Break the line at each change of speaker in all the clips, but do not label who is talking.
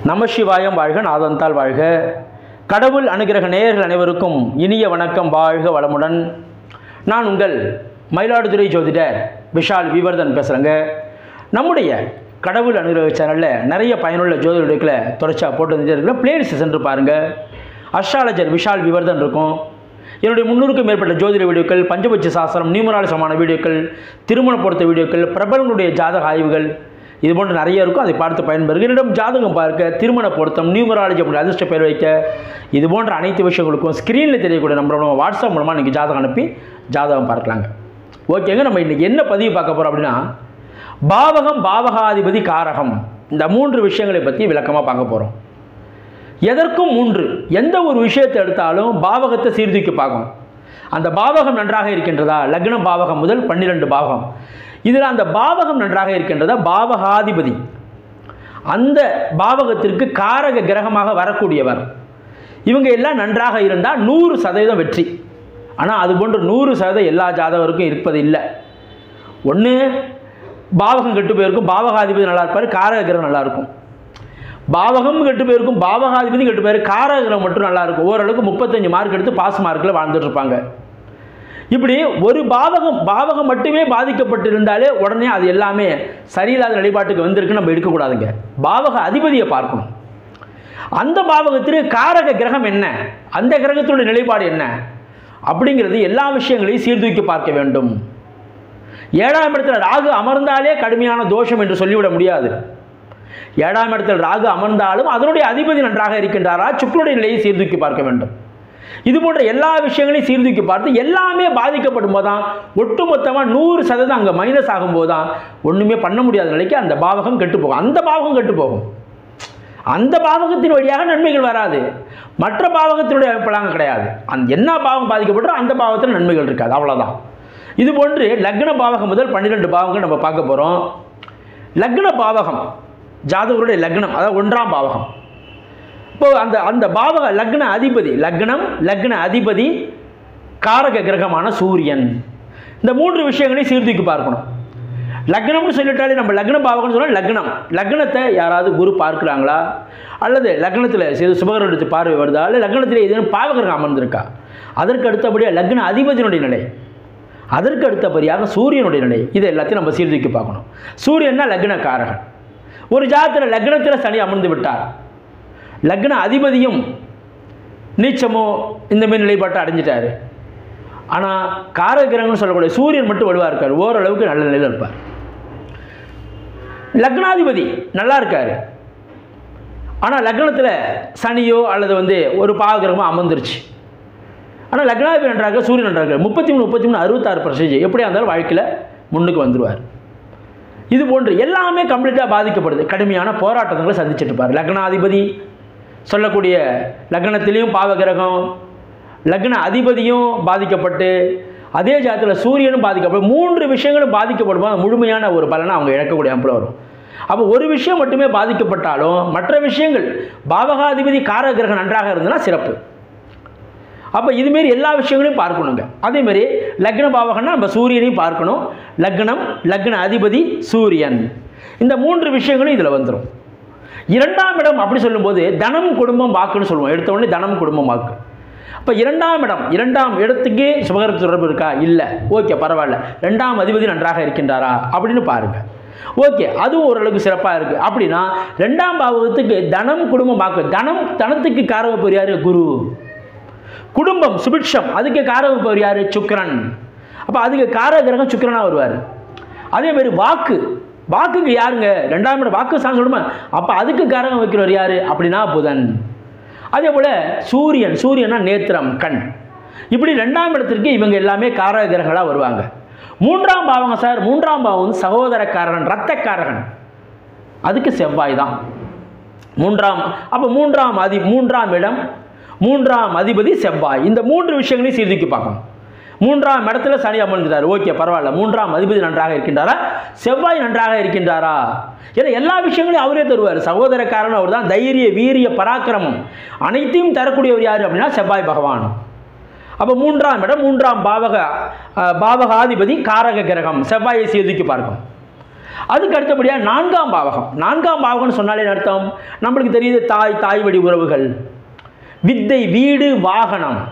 நமசிவாயம் வாழ்க நாதந்தால் வாழ்க கடவுள் அனுகிரக நேயர்கள் அனைவருக்கும் இனிய வணக்கம் வாழ்க வளமுடன் நான் உங்கள் மயிலாடுதுறை ஜோதிடர் விஷால் விவர்தன் பேசுகிறேங்க நம்முடைய கடவுள் அனுகிரக சேனலில் நிறைய பயனுள்ள ஜோதிட வீடியோக்களை தொடர்ச்சியாக போட்டு வந்துட்டே இருக்கிற பிளேலிஸ்ட் சென்று பாருங்கள் அஸ்ட்ராலஜர் விஷால் விவர்தன் இருக்கும் என்னுடைய முன்னூறுக்கும் மேற்பட்ட ஜோதிட வீடியோக்கள் பஞ்சபட்ச சாஸ்திரம் நியூமராலசமான வீடியோக்கள் திருமண பொறுத்த வீடியோக்கள் பிரபலங்களுடைய ஜாதக ஆய்வுகள் இது போன்று நிறைய இருக்கும் அதை பார்த்து பயன்பெறுங்க என்னிடம் ஜாதகம் பார்க்க திருமண பொருத்தம் நியூமராலஜி அப்படி அதிர்ஷ்ட பேர் வைக்க இது போன்ற அனைத்து விஷயங்களுக்கும் ஸ்க்ரீனில் தெரியக்கூடிய நம்மளோட வாட்ஸ்அப் மூலமாக நீங்கள் ஜாதகம் அனுப்பி ஜாதகம் பார்க்கலாங்க ஓகேங்க நம்ம இன்றைக்கி என்ன பதிவு பார்க்க போகிறோம் அப்படின்னா பாவகம் பாவகாதிபதி காரகம் இந்த மூன்று விஷயங்களை பற்றி விளக்கமாக பார்க்க போகிறோம் எதற்கும் மூன்று எந்த ஒரு விஷயத்தை எடுத்தாலும் பாவகத்தை சீர்தூக்கி பார்க்கணும் அந்த பாவகம் நன்றாக இருக்கின்றதா லக்ன பாவகம் முதல் பன்னிரெண்டு பாவகம் இதில் அந்த பாவகம் நன்றாக இருக்கின்றதா பாவகாதிபதி அந்த பாவகத்திற்கு காரக கிரகமாக வரக்கூடியவர் இவங்க எல்லாம் நன்றாக இருந்தால் நூறு சதவீதம் வெற்றி ஆனால் அது போன்று நூறு சதவீதம் எல்லா ஜாதகருக்கும் இருப்பது இல்லை ஒன்று பாவகம் கெட்டு போயிருக்கும் பாவகாதிபதி நல்லா இருப்பார் காரக கிரகம் நல்லா இருக்கும் பாவகம் கெட்டு போயிருக்கும் பாவகாதிபதி கெட்டு போயிரு காரக கிரகம் மட்டும் நல்லா இருக்கும் ஓரளவுக்கு முப்பத்தஞ்சு மார்க் எடுத்து பாஸ் மார்க்கில் வாழ்ந்துட்டு இருப்பாங்க இப்படி ஒரு பாவகம் பாவகம் மட்டுமே பாதிக்கப்பட்டிருந்தாலே உடனே அது எல்லாமே சரியில்லாத நிலைப்பாட்டுக்கு வந்திருக்கு நம்ம எடுக்கக்கூடாதுங்க பாவக அதிபதியை பார்க்கணும் அந்த பாவகத்திற்கு காரக கிரகம் என்ன அந்த கிரகத்தினுடைய நிலைப்பாடு என்ன அப்படிங்கிறது எல்லா விஷயங்களையும் சீர்தூக்கி பார்க்க வேண்டும் ஏழாம் இடத்துல ராகு அமர்ந்தாலே கடுமையான தோஷம் என்று சொல்லிவிட முடியாது ஏழாம் இடத்தில் ராகு அமர்ந்தாலும் அதனுடைய அதிபதி நன்றாக இருக்கின்றாரா சுக்கருடைய நிலையை சீர்தூக்கி பார்க்க வேண்டும் இது போன்ற எல்லா விஷயங்களையும் சீர்தூக்கி பார்த்து எல்லாமே பாதிக்கப்படும் போது தான் ஒட்டுமொத்தமாக நூறு சதவீதம் அங்கே மைனஸ் ஆகும்போது தான் ஒன்றுமே பண்ண முடியாத நிலைக்கு அந்த பாவகம் கெட்டு போகும் அந்த பாவகம் கெட்டு போகும் அந்த பாவகத்தின் வழியாக நன்மைகள் வராது மற்ற பாவகத்தினுடைய அமைப்பெல்லாம் கிடையாது அந்த என்ன பாவம் பாதிக்கப்பட்டோ அந்த பாவத்தில் நன்மைகள் இருக்காது அவ்வளோதான் இது போன்று லக்ன பாவகம் முதல் பன்னிரெண்டு பாவங்கள் நம்ம பார்க்க போகிறோம் லக்ன பாவகம் ஜாதகருடைய லக்னம் அதாவது ஒன்றாம் பாவகம் இப்போ அந்த அந்த பாவக லக்ன அதிபதி லக்னம் லக்ன அதிபதி காரக கிரகமான சூரியன் இந்த மூன்று விஷயங்களையும் சீர்தூக்கி பார்க்கணும் லக்னம்னு சொல்லிட்டாலே நம்ம லக்ன பாவகம்னு சொன்னால் லக்னம் லக்னத்தை யாராவது குரு பார்க்குறாங்களா அல்லது லக்னத்தில் சிறு சுபகரத்து பார்வை வருதா இல்லை லக்னத்தில் ஏதேனும் பாவகிரகம் அமர்ந்திருக்கா அதற்கு அடுத்தபடியாக லக்ன அதிபதியினுடைய நிலை அதற்கு அடுத்தபடியாக சூரியனுடைய நிலை இது எல்லாத்தையும் நம்ம சீர்தூக்கி பார்க்கணும் சூரியன்னா லக்ன காரகன் ஒரு ஜாதத்தில் லக்னத்தில் சனி அமர்ந்து விட்டார் லக்ன அதிபதியும் நீச்சமோ இந்த மாதிரி நிலைப்பாட்டை அடைஞ்சிட்டாரு ஆனால் காரகிரகம்னு சொல்லக்கூடிய சூரியன் மட்டும் வலுவாக இருக்கார் ஓரளவுக்கு நல்ல நிலையில் இருப்பார் லக்னாதிபதி நல்லா இருக்கார் ஆனால் லக்னத்தில் சனியோ அல்லது வந்து ஒரு பாவகிரகமோ அமர்ந்துருச்சு ஆனால் லக்னாதிபதி நன்றாக சூரியன் நன்றாக முப்பத்தி மூணு முப்பத்தி மூணு அறுபத்தாறு பர்சன்டேஜ் எப்படியா இருந்தாலும் வாழ்க்கையில் முன்னுக்கு வந்துடுவார் இது போன்று எல்லாமே கம்ப்ளீட்டாக பாதிக்கப்படுது கடுமையான போராட்டங்களை சந்திச்சுட்டு இருப்பார் லக்னாதிபதி சொல்லக்கூடிய லக்னத்திலையும் பாவகிரகம் லக்ன அதிபதியும் பாதிக்கப்பட்டு அதே ஜாதத்தில் சூரியனும் பாதிக்கப்படும் மூன்று விஷயங்களும் பாதிக்கப்படும் போது முழுமையான ஒரு பலனை அவங்க இழக்கக்கூடிய அமைப்பில் வரும் அப்போ ஒரு விஷயம் மட்டுமே பாதிக்கப்பட்டாலும் மற்ற விஷயங்கள் பாவகாதிபதி காரகிரகம் நன்றாக இருந்ததுன்னா சிறப்பு அப்போ இதுமாரி எல்லா விஷயங்களையும் பார்க்கணுங்க அதேமாரி லக்ன பாவகம்னா நம்ம சூரியனையும் பார்க்கணும் லக்னம் லக்ன அதிபதி சூரியன் இந்த மூன்று விஷயங்களும் இதில் வந்துடும் இரண்டாம் இடம் அப்படி சொல்லும்போது தனம் குடும்பம் வாக்குன்னு சொல்லுவோம் எடுத்த உடனே தனம் குடும்பம் வாக்கு அப்போ இரண்டாம் இடம் இரண்டாம் இடத்துக்கு சுபகர தொடர்பு இருக்கா இல்லை ஓகே பரவாயில்ல ரெண்டாம் அதிபதி நன்றாக இருக்கின்றாரா அப்படின்னு பாருங்கள் ஓகே அதுவும் ஓரளவுக்கு சிறப்பாக இருக்குது அப்படின்னா ரெண்டாம் பாவகத்துக்கு தனம் குடும்பம் வாக்கு தனம் தனத்துக்கு காரக பெரியார் குரு குடும்பம் சுபிக்ஷம் அதுக்கு காரக பெயர் யார் சுக்கரன் அப்போ அதுக்கு காரக கிரகம் சுக்கரனாக வருவார் அதேமாதிரி வாக்கு வாக்குக்கு யாருங்க ரெண்டாம் இடம் வாக்கு சாங் சொல்லுமா அப்போ அதுக்கு காரகம் வைக்கிறவர் யார் அப்படின்னா புதன் அதே போல் சூரியன் சூரியனா நேத்திரம் கண் இப்படி ரெண்டாம் இடத்திற்கு இவங்க எல்லாமே காரக கிரகங்களாக வருவாங்க மூன்றாம் பாவங்க சார் மூன்றாம் பாவம் வந்து சகோதரக்காரகன் இரத்தக்காரகன் அதுக்கு செவ்வாய் தான் மூன்றாம் அப்போ மூன்றாம் அதி மூன்றாம் இடம் மூன்றாம் அதிபதி செவ்வாய் இந்த மூன்று விஷயங்களையும் சீர்தூக்கி பார்க்கணும் மூன்றாம் இடத்துல சனி அமர்ந்துட்டார் ஓகே பரவாயில்ல மூன்றாம் அதிபதி நன்றாக இருக்கின்றாரா செவ்வாய் நன்றாக இருக்கின்றாரா ஏன்னா எல்லா விஷயங்களையும் அவரே தருவார் சகோதரக்காரன் அவர் தான் தைரிய வீரிய பராக்கிரமம் அனைத்தையும் தரக்கூடியவர் யார் அப்படின்னா செவ்வாய் பகவான் அப்போ மூன்றாம் இடம் மூன்றாம் பாவக அஹ், பாவகாதிபதி காரக கிரகம் செவ்வாயை சீர்தூக்கி பார்க்கும் அதுக்கு அடுத்தபடியாக நான்காம் பாவகம் நான்காம் பாவகம்னு சொன்னாலே என்ன அர்த்தம் நம்மளுக்கு தெரியுது தாய் தாய் வழி உறவுகள் வித்தை வீடு வாகனம்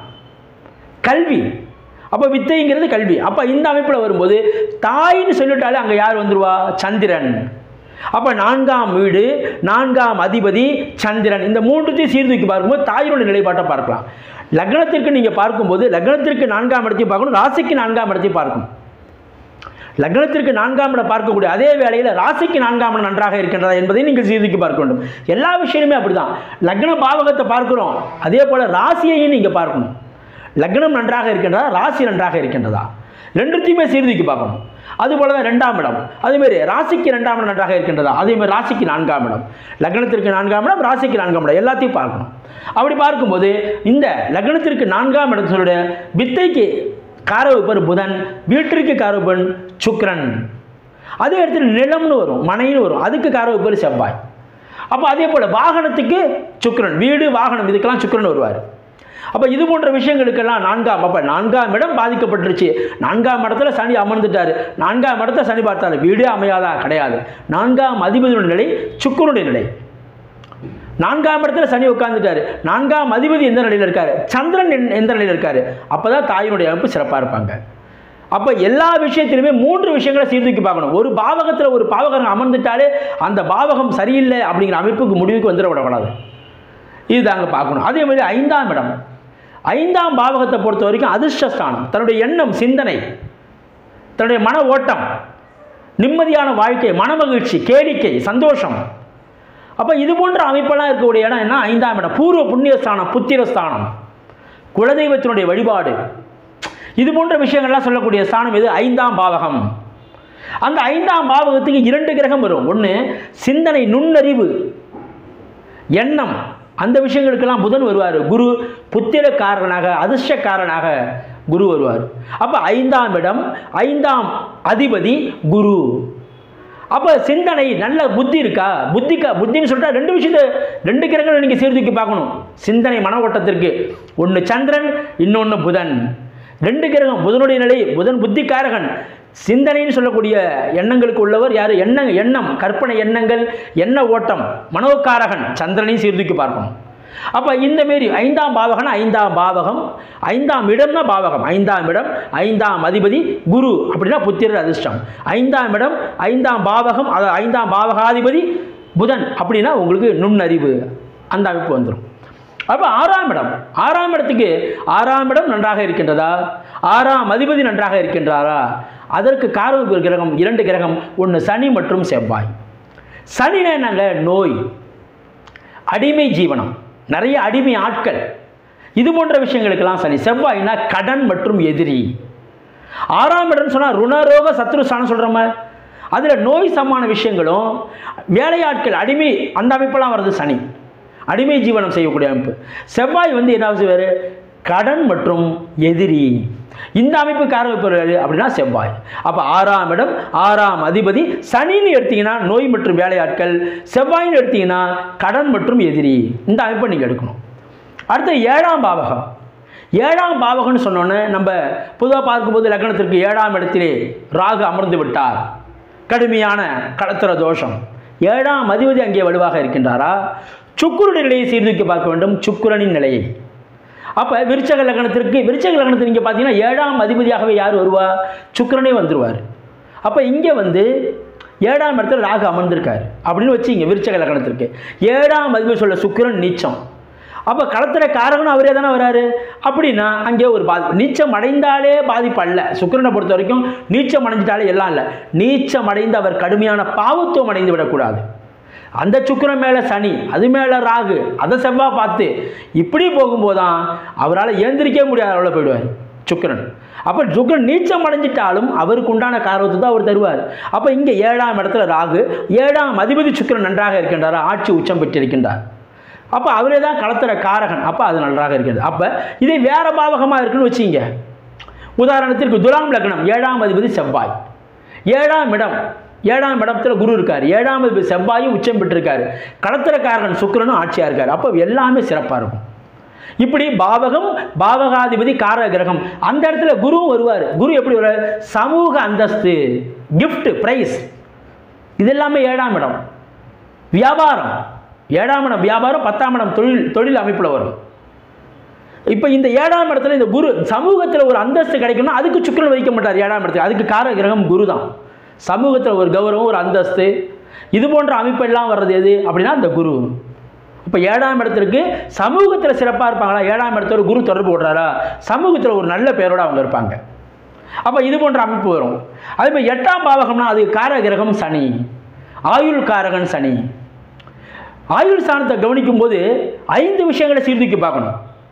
கல்வி அப்போ வித்தைங்கிறது கல்வி அப்போ இந்த அமைப்பில் வரும்போது தாயின்னு சொல்லிட்டாலே அங்கே யார் வந்துருவா சந்திரன் அப்போ நான்காம் வீடு நான்காம் அதிபதி சந்திரன் இந்த மூன்றுத்தையும் சீர்தூக்கி பார்க்கும்போது தாயினுடைய நிலைப்பாட்டை பார்க்கலாம் லக்னத்திற்கு நீங்கள் பார்க்கும்போது லக்னத்திற்கு நான்காம் இடத்தையும் பார்க்கணும் ராசிக்கு நான்காம் இடத்தையும் பார்க்கணும் லக்னத்திற்கு நான்காம் இடம் பார்க்கக்கூடிய அதே வேளையில் ராசிக்கு நான்காம் இடம் நன்றாக இருக்கின்றதா என்பதை நீங்கள் சீர்தூக்கி பார்க்க வேண்டும் எல்லா விஷயமுமே அப்படிதான் லக்ன பாவகத்தை பார்க்கிறோம் அதே போல ராசியையும் நீங்கள் பார்க்கணும் லக்னம் நன்றாக இருக்கின்றதா ராசி நன்றாக இருக்கின்றதா ரெண்டுத்தையுமே சீர்தூக்கி பார்க்கணும் அதுபோல தான் ரெண்டாம் இடம் அதேமாரி ராசிக்கு ரெண்டாம் இடம் நன்றாக இருக்கின்றதா அதேமாதிரி ராசிக்கு நான்காம் இடம் லக்னத்திற்கு நான்காம் இடம் ராசிக்கு நான்காம் இடம் எல்லாத்தையும் பார்க்கணும் அப்படி பார்க்கும்போது இந்த லக்னத்திற்கு நான்காம் இடத்தோட வித்தைக்கு காரவப்பர் புதன் வீட்டிற்கு காரவப்பன் சுக்கிரன் அதே இடத்துல நிலம்னு வரும் மனைன்னு வரும் அதுக்கு காரவப்பர் செவ்வாய் அப்போ அதே போல் வாகனத்துக்கு சுக்கிரன் வீடு வாகனம் இதுக்கெல்லாம் சுக்கிரன் வருவார் அப்போ இது போன்ற விஷயங்களுக்கெல்லாம் நான்காம் அப்போ நான்காம் இடம் பாதிக்கப்பட்டுருச்சு நான்காம் இடத்துல சனி அமர்ந்துட்டார் நான்காம் இடத்துல சனி பார்த்தாரு வீடே அமையாதா கிடையாது நான்காம் அதிபதியுடைய நிலை சுக்கரனுடைய நிலை நான்காம் இடத்துல சனி உட்கார்ந்துட்டாரு நான்காம் அதிபதி எந்த நிலையில் இருக்காரு சந்திரன் எந்த- எந்த நிலையில் இருக்காரு அப்பதான் தாயினுடைய அமைப்பு சிறப்பாக இருப்பாங்க அப்போ எல்லா விஷயத்திலுமே மூன்று விஷயங்களை சீர்தூக்கி பார்க்கணும் ஒரு பாவகத்தில் ஒரு பாவகரம் அமர்ந்துட்டாலே அந்த பாவகம் சரியில்லை அப்படிங்கிற அமைப்புக்கு முடிவுக்கு வந்துட விடக்கூடாது இது தாங்க பார்க்கணும் அதே மாதிரி ஐந்தாம் இடம் ஐந்தாம் பாவகத்தை பொறுத்த வரைக்கும் அதிர்ஷ்டஸ்தானம் தன்னுடைய எண்ணம் சிந்தனை தன்னுடைய மன ஓட்டம் நிம்மதியான வாழ்க்கை மனமகிழ்ச்சி கேளிக்கை சந்தோஷம் அப்போ இது போன்ற அமைப்பெல்லாம் இருக்கக்கூடிய இடம் என்ன ஐந்தாம் இடம் பூர்வ புண்ணியஸ்தானம் புத்திரஸ்தானம் குலதெய்வத்தினுடைய வழிபாடு இது போன்ற விஷயங்கள்லாம் சொல்லக்கூடிய ஸ்தானம் இது ஐந்தாம் பாவகம் அந்த ஐந்தாம் பாவகத்துக்கு இரண்டு கிரகம் வரும் ஒன்று சிந்தனை நுண்ணறிவு எண்ணம் அந்த விஷயங்களுக்கெல்லாம் புதன் வருவார் குரு புத்திரக்காரனாக அதிர்ஷ்டக்காரனாக குரு வருவார் அப்போ ஐந்தாம் இடம் ஐந்தாம் அதிபதி குரு அப்போ சிந்தனை நல்ல புத்தி இருக்கா புத்திக்கா புத்தின்னு சொல்லிட்டா ரெண்டு விஷயத்தை ரெண்டு கிரகங்களை நீங்கள் சீர்தூக்கி பார்க்கணும் சிந்தனை மன ஓட்டத்திற்கு ஒன்று சந்திரன் இன்னொன்று புதன் ரெண்டு கிரகம் புதனுடைய நிலை புதன் புத்திக்காரகன் சிந்தனைன்னு சொல்லக்கூடிய எண்ணங்களுக்கு உள்ளவர் யார் எண்ணம் எண்ணம் கற்பனை எண்ணங்கள் எண்ண ஓட்டம் மனோக்காரகன் சந்திரனையும் சீர்தூக்கி பார்க்கணும் அப்போ இந்த மாரி ஐந்தாம் பாவகம்னா ஐந்தாம் பாவகம் ஐந்தாம் இடம்னா பாவகம் ஐந்தாம் இடம் ஐந்தாம் அதிபதி குரு அப்படின்னா புத்திரர் அதிர்ஷ்டம் ஐந்தாம் இடம் ஐந்தாம் பாவகம் அதாவது ஐந்தாம் பாவகாதிபதி புதன் அப்படின்னா உங்களுக்கு நுண்ணறிவு அந்த அமைப்பு வந்துடும் அப்போ ஆறாம் இடம் ஆறாம் இடத்துக்கு ஆறாம் இடம் நன்றாக இருக்கின்றதா ஆறாம் அதிபதி நன்றாக இருக்கின்றாரா அதற்கு காரக கிரகம் இரண்டு கிரகம் ஒன்று சனி மற்றும் செவ்வாய் சனினா என்னங்க நோய் அடிமை ஜீவனம் நிறைய அடிமை ஆட்கள் இது போன்ற விஷயங்களுக்கெல்லாம் சனி செவ்வாய்னா கடன் மற்றும் எதிரி ஆறாம் இடம்னு சொன்னால் ருணரோக சத்ருஸ்தானம் சொல்கிறோம அதில் நோய் சமான விஷயங்களும் வேலையாட்கள் அடிமை அந்த அமைப்பெல்லாம் வருது சனி அடிமை ஜீவனம் செய்யக்கூடிய அமைப்பு செவ்வாய் வந்து என்ன செய்வார் கடன் மற்றும் எதிரி இந்த அமைப்பு காரவைப்பவர் அப்படின்னா செவ்வாய் அப்போ ஆறாம் இடம் ஆறாம் அதிபதி சனின்னு எடுத்தீங்கன்னா நோய் மற்றும் வேலையாட்கள் செவ்வாயின்னு எடுத்தீங்கன்னா கடன் மற்றும் எதிரி இந்த அமைப்பை நீங்கள் எடுக்கணும் அடுத்து ஏழாம் பாவகம் ஏழாம் பாவகம்னு சொன்னோன்னே நம்ம பொதுவாக பார்க்கும்போது லக்னத்திற்கு ஏழாம் இடத்திலே ராகு அமர்ந்து விட்டார் கடுமையான கடத்திர தோஷம் ஏழாம் அதிபதி அங்கே வலுவாக இருக்கின்றாரா சுக்குருடைய நிலையை சீர்தூக்கி பார்க்க வேண்டும் சுக்கிரனின் நிலையை அப்போ விருச்சக லக்னத்திற்கு விருச்சக லக்னத்தில் நீங்கள் பார்த்தீங்கன்னா ஏழாம் அதிபதியாகவே யார் வருவா சுக்கிரனே வந்துருவார் அப்போ இங்கே வந்து ஏழாம் இடத்துல ராகு அமர்ந்திருக்காரு அப்படின்னு வச்சுங்க விருச்சக லக்னத்திற்கு ஏழாம் அதிபதி சொல்ல சுக்கிரன் நீச்சம் அப்போ களத்திர காரகனும் அவரே தானே வராரு அப்படின்னா அங்கே ஒரு பாதி நீச்சம் அடைந்தாலே பாதிப்பு அல்ல சுக்கிரனை பொறுத்த வரைக்கும் நீச்சம் அடைஞ்சிட்டாலே எல்லாம் இல்லை நீச்சம் அடைந்து அவர் கடுமையான பாவத்துவம் அடைந்து விடக்கூடாது அந்த சுக்கிரன் மேலே சனி அது மேலே ராகு அதை செவ்வாய் பார்த்து இப்படி போகும்போதான் அவரால் ஏந்திரிக்கவே முடியாத அளவில் போயிடுவார் சுக்கிரன் அப்போ சுக்கிரன் நீச்சம் அடைஞ்சிட்டாலும் அவருக்கு உண்டான காரணத்தை தான் அவர் தருவார் அப்போ இங்கே ஏழாம் இடத்துல ராகு ஏழாம் அதிபதி சுக்கிரன் நன்றாக இருக்கின்றார் ஆட்சி உச்சம் பெற்றிருக்கின்றார் அப்போ அவரே தான் களத்திர காரகன் அப்போ அது நன்றாக இருக்கிறது அப்போ இதே வேற பாவகமாக இருக்குன்னு வச்சுங்க உதாரணத்திற்கு துலாம் லக்னம் ஏழாம் அதிபதி செவ்வாய் ஏழாம் இடம் ஏழாம் இடத்துல குரு இருக்கார் ஏழாம் அதிபதி செவ்வாயும் உச்சம் பெற்றிருக்காரு களத்திரக்காரன் சுக்கிரனும் ஆட்சியாக இருக்கார் அப்போ எல்லாமே சிறப்பாக இருக்கும் இப்படி பாவகம் பாவகாதிபதி கார கிரகம் அந்த இடத்துல குருவும் வருவார் குரு எப்படி வருவார் சமூக அந்தஸ்து gift பிரைஸ் இது எல்லாமே ஏழாம் இடம் வியாபாரம் ஏழாம் இடம் வியாபாரம் பத்தாம் இடம் தொழில் தொழில் அமைப்பில் வரும் இப்போ இந்த ஏழாம் இடத்துல இந்த குரு சமூகத்தில் ஒரு அந்தஸ்து கிடைக்கணும்னா அதுக்கு சுக்கிரன் வைக்க மாட்டார் ஏழாம் இடத்துல அதுக்கு கார கிரகம் குரு தான் சமூகத்தில் ஒரு கௌரவம் ஒரு அந்தஸ்து இது போன்ற அமைப்பெல்லாம் வர்றது எது அப்படின்னா இந்த குரு இப்போ ஏழாம் இடத்திற்கு சமூகத்தில் சிறப்பாக இருப்பாங்களா ஏழாம் இடத்துல குரு தொடர்பு விடுறாரா சமூகத்தில் ஒரு நல்ல பேரோட அவங்க இருப்பாங்க அப்போ இது போன்ற அமைப்பு வரும் அதே மாதிரி எட்டாம் பாவகம்னா அது கார கிரகம் சனி ஆயுள் காரகன் சனி ஆயுள் ஸ்தானத்தை கவனிக்கும் போது ஐந்து விஷயங்களை சீர்தூக்கி பார்க்கணும்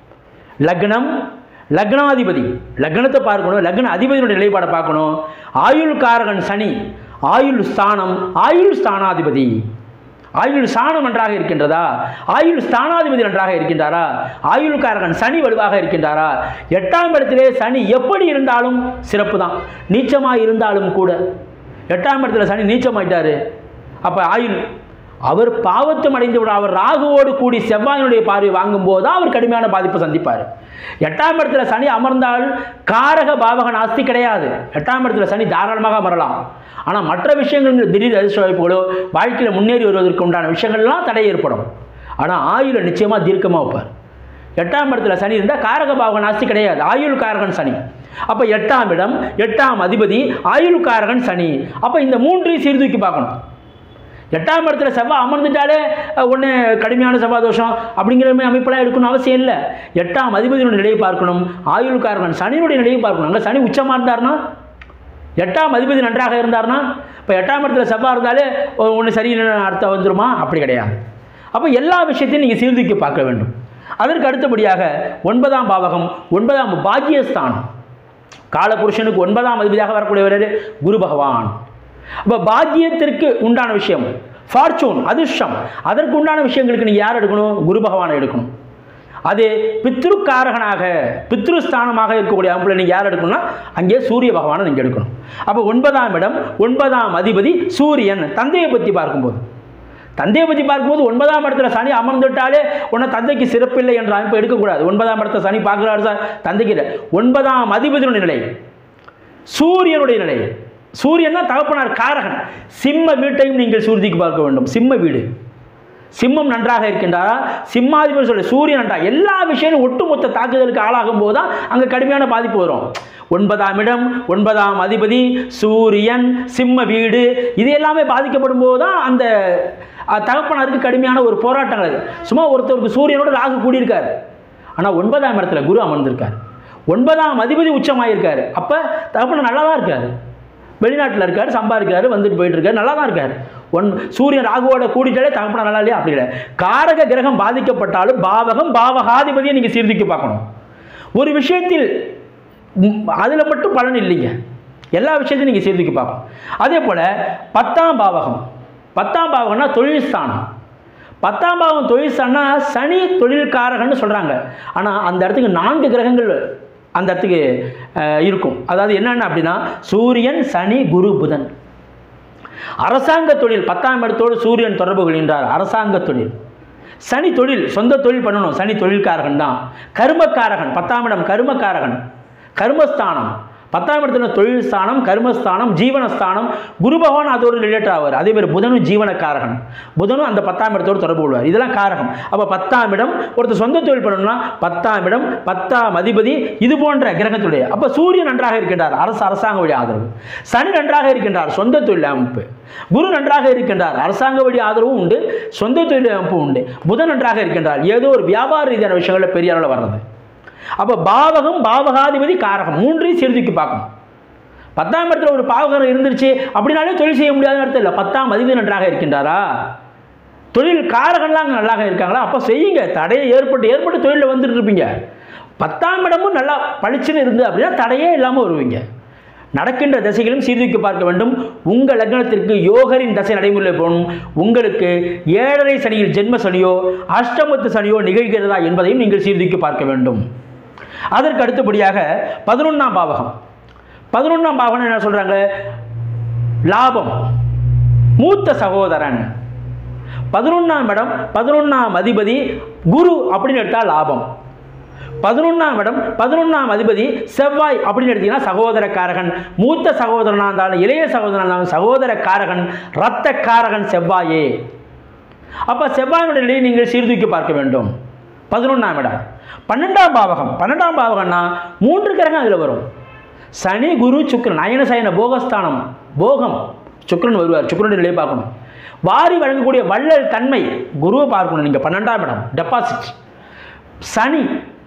லக்னம் லக்னாதிபதி லக்னத்தை பார்க்கணும் லக்ன அதிபதியினுடைய நிலைப்பாடை பார்க்கணும் ஆயுள் காரகன் சனி ஆயுள் ஸ்தானம் ஆயுள் ஸ்தானாதிபதி ஆயுள் ஸ்தானம் நன்றாக இருக்கின்றதா ஆயுள் ஸ்தானாதிபதி நன்றாக இருக்கின்றாரா ஆயுள் காரகன் சனி வலுவாக இருக்கின்றாரா எட்டாம் இடத்திலே சனி எப்படி இருந்தாலும் சிறப்பு தான் நீச்சமாக இருந்தாலும் கூட எட்டாம் இடத்துல சனி நீச்சமாயிட்டாரு அப்போ ஆயுள் அவர் பாவத்தும் அடைந்து விட அவர் ராகுவோடு கூடி செவ்வாயினுடைய பார்வை வாங்கும்போது தான் அவர் கடுமையான பாதிப்பு சந்திப்பார் எட்டாம் இடத்துல சனி அமர்ந்தால் காரக பாவக நாஸ்தி கிடையாது எட்டாம் இடத்துல சனி தாராளமாக அமரலாம் ஆனால் மற்ற விஷயங்கள் திடீர் அதிர்ஷ்ட வாய்ப்புகளோ வாழ்க்கையில் முன்னேறி வருவதற்கு உண்டான விஷயங்கள்லாம் தடை ஏற்படும் ஆனால் ஆயுளை நிச்சயமாக தீர்க்கமாக வைப்பார் எட்டாம் இடத்துல சனி இருந்தால் காரக பாவக நாஸ்தி கிடையாது ஆயுள் காரகன் சனி அப்போ எட்டாம் இடம் எட்டாம் அதிபதி ஆயுள் காரகன் சனி அப்போ இந்த மூன்றையும் சீர்தூக்கி பார்க்கணும் எட்டாம் இடத்துல செவ்வாய் அமர்ந்துட்டாலே ஒன்று கடுமையான செவ்வாய் தோஷம் அப்படிங்கிற மாதிரி அமைப்பெல்லாம் எடுக்கணும் அவசியம் இல்லை எட்டாம் அதிபதியினுடைய நிலையை பார்க்கணும் ஆயுள்காரகன் சனியினுடைய நிலையை பார்க்கணும் அங்கே சனி உச்சமாக இருந்தார்னா எட்டாம் அதிபதி நன்றாக இருந்தார்னா இப்போ எட்டாம் இடத்துல செவ்வாய் இருந்தாலே ஒன்று சரியில்லைன்னு அர்த்தம் வந்துருமா அப்படி கிடையாது அப்போ எல்லா விஷயத்தையும் நீங்கள் சீர்தூக்கி பார்க்க வேண்டும் அதற்கு அடுத்தபடியாக ஒன்பதாம் பாவகம் ஒன்பதாம் பாக்கியஸ்தானம் காலபுருஷனுக்கு ஒன்பதாம் அதிபதியாக வரக்கூடியவர் குரு பகவான் அப்போ பாக்கியத்திற்கு உண்டான விஷயம் ஃபார்ச்சூன் அதிர்ஷ்டம் அதற்கு உண்டான விஷயங்களுக்கு நீங்கள் யார் எடுக்கணும் குரு பகவானை எடுக்கணும் அது பித்ருக்காரகனாக பித்ருஸ்தானமாக இருக்கக்கூடிய அமைப்பில் நீங்கள் யார் எடுக்கணும்னா அங்கே சூரிய பகவானை நீங்கள் எடுக்கணும் அப்போ ஒன்பதாம் இடம் ஒன்பதாம் அதிபதி சூரியன் தந்தையை பற்றி பார்க்கும்போது தந்தையை பற்றி பார்க்கும்போது ஒன்பதாம் இடத்துல சனி அமர்ந்துட்டாலே உன்னை தந்தைக்கு சிறப்பில்லை என்ற அமைப்பு எடுக்கக்கூடாது ஒன்பதாம் இடத்துல சனி பார்க்குறாரு சார் தந்தைக்கு இல்லை ஒன்பதாம் அதிபதியுடைய நிலை சூரியனுடைய நிலை சூரியன் தான் தகப்பனார் காரகன் சிம்ம வீட்டையும் நீங்கள் சூரியக்கு பார்க்க வேண்டும் சிம்ம வீடு சிம்மம் நன்றாக இருக்கின்றாரா சிம்மாதிபதி சொல்லி சூரியன் நன்றா எல்லா விஷயமும் ஒட்டுமொத்த தாக்குதலுக்கு ஆளாகும் போது தான் அங்கே கடுமையான பாதிப்பு வரும் ஒன்பதாம் இடம் ஒன்பதாம் அதிபதி சூரியன் சிம்ம வீடு இது எல்லாமே பாதிக்கப்படும் போது தான் அந்த அஹ், தகப்பனாருக்கு கடுமையான ஒரு போராட்டங்கள் அது. சும்மா ஒருத்தருக்கு சூரியனோட ராகு கூடியிருக்காரு ஆனால் ஒன்பதாம் இடத்துல குரு அமர்ந்திருக்கார் ஒன்பதாம் அதிபதி உச்சமாயிருக்காரு அப்போ தகப்பனார் நல்லா தான் இருக்காரு வெளிநாட்டில் இருக்கார் சம்பாதிக்கிறாரு வந்துட்டு போயிட்டு இருக்காரு நல்லா தான் இருக்கார் ஒன் சூரியன் ராகுவோட கூடிட்டாலே தகப்பன நல்லா இல்லையா அப்படி இல்லை காரக கிரகம் பாதிக்கப்பட்டாலும் பாவகம் பாவகாதிபதியை நீங்கள் சீர்தூக்கி பார்க்கணும் ஒரு விஷயத்தில் அதில் மட்டும் பலன் இல்லைங்க எல்லா விஷயத்தையும் நீங்கள் சீர்தூக்கி பார்க்கணும் அதே போல் பத்தாம் பாவகம் பத்தாம் பாவகம்னா தொழில் ஸ்தானம் பத்தாம் பாவம் தொழில் ஸ்தானம்னா சனி தொழில்காரகன்னு சொல்கிறாங்க ஆனால் அந்த இடத்துக்கு நான்கு கிரகங்கள் அந்த இடத்துக்கு அஹ், இருக்கும் அதாவது என்னென்ன அப்படின்னா சூரியன் சனி குரு புதன் அரசாங்க தொழில் பத்தாம் இடத்தோடு சூரியன் தொடர்பு கொள்கின்றார் அரசாங்க தொழில் சனி தொழில் சொந்த தொழில் பண்ணணும் சனி தொழில்காரகன் தான் கர்மக்காரகன் பத்தாம் இடம் கர்மக்காரகன் கர்மஸ்தானம் பத்தாம் இடத்துல தொழில் ஸ்தானம் கர்மஸ்தானம் ஜீவனஸ்தானம் குரு பகவான் அதோடு ரிலேட்டட் ஆவார் அதே மாதிரி புதனும் ஜீவனக்காரகன் புதனும் அந்த பத்தாம் இடத்தோடு தொடர்பு கொள்வார் இதெல்லாம் காரகம் அப்போ பத்தாம் இடம் ஒருத்தர் சொந்த தொழில் பண்ணணும்னா பத்தாம் இடம் பத்தாம் அதிபதி இது போன்ற கிரகத்துடைய அப்போ சூரியன் நன்றாக இருக்கின்றார் அரசு அரசாங்க வழி ஆதரவு சனி நன்றாக இருக்கின்றார் சொந்த தொழில் அமைப்பு குரு நன்றாக இருக்கின்றார் அரசாங்க வழி ஆதரவும் உண்டு சொந்த தொழில் அமைப்பும் உண்டு புதன் நன்றாக இருக்கின்றார் ஏதோ ஒரு வியாபார ரீதியான விஷயங்களில் பெரிய அளவில் வர்றது அப்போ பாவகம் பாவகாதிபதி காரகம் மூன்றையும் சீர்தூக்கி பார்க்கணும் பத்தாம் இடத்துல ஒரு பாவகரம் இருந்துருச்சு அப்படின்னாலே தொழில் செய்ய முடியாத அர்த்தம் இல்லை பத்தாம் அதிபதி நன்றாக இருக்கின்றாரா தொழில் காரகன்லாம் அங்கே நல்லாக இருக்காங்களா அப்போ செய்யுங்க தடையை ஏற்பட்டு ஏற்பட்டு தொழிலில் வந்துட்டு இருப்பீங்க பத்தாம் இடமும் நல்லா பளிச்சுன்னு இருந்து அப்படின்னா தடையே இல்லாமல் வருவீங்க நடக்கின்ற திசைகளும் சீர்தூக்கி பார்க்க வேண்டும் உங்கள் லக்னத்திற்கு யோகரின் தசை நடைமுறையில் போகணும் உங்களுக்கு ஏழரை சனியில் ஜென்ம சனியோ அஷ்டமத்து சனியோ நிகழ்கிறதா என்பதையும் நீங்கள் சீர்தூக்கி பார்க்க வேண்டும் அதற்கு அடுத்தபடியாக பதினொன்றாம் பாவகம் பதினொன்றாம் பாவகம் என்ன சொல்கிறாங்க லாபம் மூத்த சகோதரன் பதினொன்றாம் இடம் பதினொன்றாம் அதிபதி குரு அப்படின்னு எடுத்தால் லாபம் பதினொன்றாம் இடம் பதினொன்றாம் அதிபதி செவ்வாய் அப்படின்னு எடுத்தீங்கன்னா சகோதரக்காரகன் மூத்த சகோதரனாக இருந்தாலும் இளைய சகோதரனாக இருந்தாலும் சகோதரக்காரகன் இரத்தக்காரகன் செவ்வாயே அப்போ செவ்வாயினுடைய நிலையை நீங்கள் சீர்தூக்கி பார்க்க வேண்டும் பதினொன்றாம் இடம் பன்னெண்டாம் பாவகம் பன்னெண்டாம் பாவகம்னா மூன்று கிரகம் அதில் வரும் சனி குரு சுக்கிரன் அயன சயன போகஸ்தானம் போகம் சுக்கிரன் வருவார் சுக்கிரனுடைய நிலையை பார்க்கணும் வாரி வழங்கக்கூடிய வள்ளல் தன்மை குருவை பார்க்கணும் நீங்கள் பன்னெண்டாம் இடம் டெபாசிட் சனி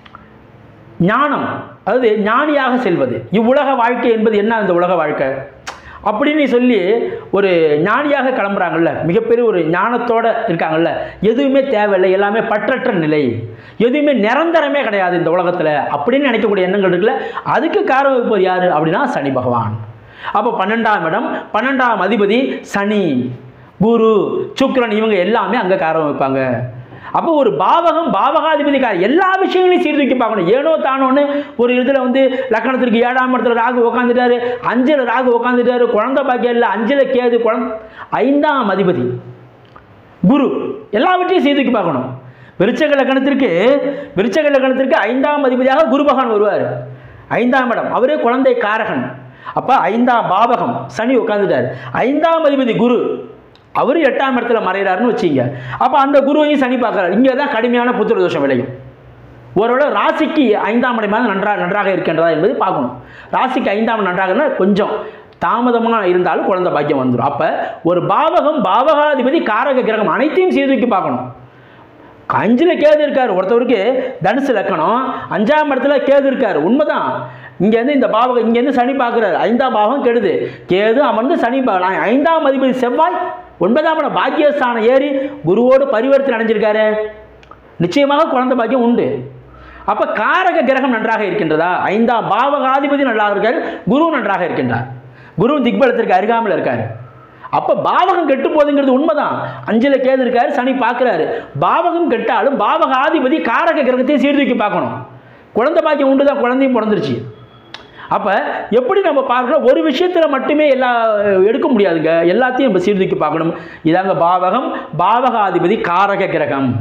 ஞானம் அதாவது ஞானியாக செல்வது இவ்வுலக வாழ்க்கை என்பது என்ன இந்த உலக வாழ்க்கை அப்படின்னு சொல்லி ஒரு ஞானியாக கிளம்புறாங்கல்ல மிகப்பெரிய ஒரு ஞானத்தோட இருக்காங்கல்ல எதுவுமே தேவையில்லை எல்லாமே பற்றற்ற நிலை எதுவுமே நிரந்தரமே கிடையாது இந்த உலகத்தில் அப்படின்னு நினைக்கக்கூடிய எண்ணங்கள் இருக்குல்ல அதுக்கு காரணம் வைப்பது யார் அப்படின்னா சனி பகவான் அப்போ பன்னெண்டாம் இடம் பன்னெண்டாம் அதிபதி சனி குரு சுக்கிரன் இவங்க எல்லாமே அங்கே காரணம் வைப்பாங்க அப்போ ஒரு பாவகம் பாவகாதிபதி கார எல்லா விஷயங்களையும் சீர்தூக்கி பார்க்கணும் ஏனோ தானோன்னு ஒரு இதில் வந்து லக்கணத்திற்கு ஏழாம் இடத்துல ராகு உட்காந்துட்டாரு அஞ்சில் ராகு உட்காந்துட்டாரு குழந்தை பாக்கியம் இல்லை அஞ்சில் கேது குழந்தை ஐந்தாம் அதிபதி குரு எல்லாவற்றையும் சீர்தூக்கி பார்க்கணும் விருச்சக லக்கணத்திற்கு விருச்சக லக்கணத்திற்கு ஐந்தாம் அதிபதியாக குரு பகவான் வருவார் ஐந்தாம் இடம் அவரே குழந்தை காரகன் அப்போ ஐந்தாம் பாவகம் சனி உட்காந்துட்டார் ஐந்தாம் அதிபதி குரு அவர் எட்டாம் இடத்துல மறைகிறாருன்னு வச்சிங்க அப்போ அந்த குருவையும் சனி பார்க்குறாரு இங்கே தான் கடுமையான புத்திர தோஷம் விளையும் ஓரளவு ராசிக்கு ஐந்தாம் இடமாக நன்றாக நன்றாக இருக்கின்றதா என்பதை பார்க்கணும் ராசிக்கு ஐந்தாம் இடம் நன்றாகனா கொஞ்சம் தாமதமாக இருந்தாலும் குழந்தை பாக்கியம் வந்துடும் அப்போ ஒரு பாவகம் பாவகாதிபதி காரக கிரகம் அனைத்தையும் சீர்தூக்கி பார்க்கணும் அஞ்சில் கேது இருக்கார் ஒருத்தவருக்கு தனுசு லக்கணம் அஞ்சாம் இடத்துல கேது இருக்கார் உண்மைதான் இங்கேருந்து இந்த பாவகம் இங்கேருந்து சனி பார்க்குறாரு ஐந்தாம் பாவம் கெடுது கேது அமர்ந்து சனி பார்க்கலாம் ஐந்தாம் அதிபதி செவ்வாய் ஒன்பதாம் இடம் பாக்கியஸ்தானம் ஏறி குருவோடு பரிவர்த்தனை அடைஞ்சிருக்காரு நிச்சயமாக குழந்தை பாக்கியம் உண்டு அப்போ காரக கிரகம் நன்றாக இருக்கின்றதா ஐந்தாம் பாவகாதிபதி நன்றாக இருக்கார் குரு நன்றாக இருக்கின்றார் குரு திக்பலத்திற்கு அருகாமல் இருக்கார் அப்போ பாவகம் கெட்டு போகுதுங்கிறது உண்மைதான் அஞ்சில் கேது இருக்காரு சனி பார்க்குறாரு பாவகம் கெட்டாலும் பாவகாதிபதி காரக கிரகத்தையும் சீர்தூக்கி பார்க்கணும் குழந்தை பாக்கியம் உண்டு தான் குழந்தையும் பிறந்துருச்சு அப்போ எப்படி நம்ம பார்க்கணும் ஒரு விஷயத்தில் மட்டுமே எல்லா எடுக்க முடியாதுங்க எல்லாத்தையும் நம்ம சீர்தூக்கி பார்க்கணும் இதாங்க பாவகம் பாவகாதிபதி காரக கிரகம்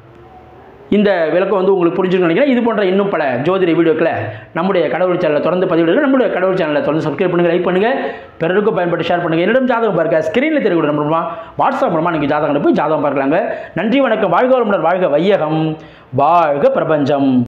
இந்த விளக்கம் வந்து உங்களுக்கு புரிஞ்சுக்கணும்னு நினைக்கிறேன் இது போன்ற இன்னும் பல ஜோதிட வீடியோக்களை நம்முடைய கடவுள் சேனலை தொடர்ந்து பதிவிடுங்க நம்முடைய கடவுள் சேனலை தொடர்ந்து சப்ஸ்கிரைப் பண்ணுங்கள் லைக் பண்ணுங்கள் பிறருக்கும் பயன்பட்டு ஷேர் பண்ணுங்கள் என்னிடம் ஜாதகம் பார்க்க ஸ்க்ரீனில் தெரியக்கூடிய நம்ம வாட்ஸ்அப் மூலமாக நீங்கள் ஜாதகம் அனுப்பி ஜாதகம் பார்க்கலாங்க நன்றி வணக்கம் வாழ்க வளமுடன் வாழ்க வையகம் வாழ்க பிரபஞ்சம்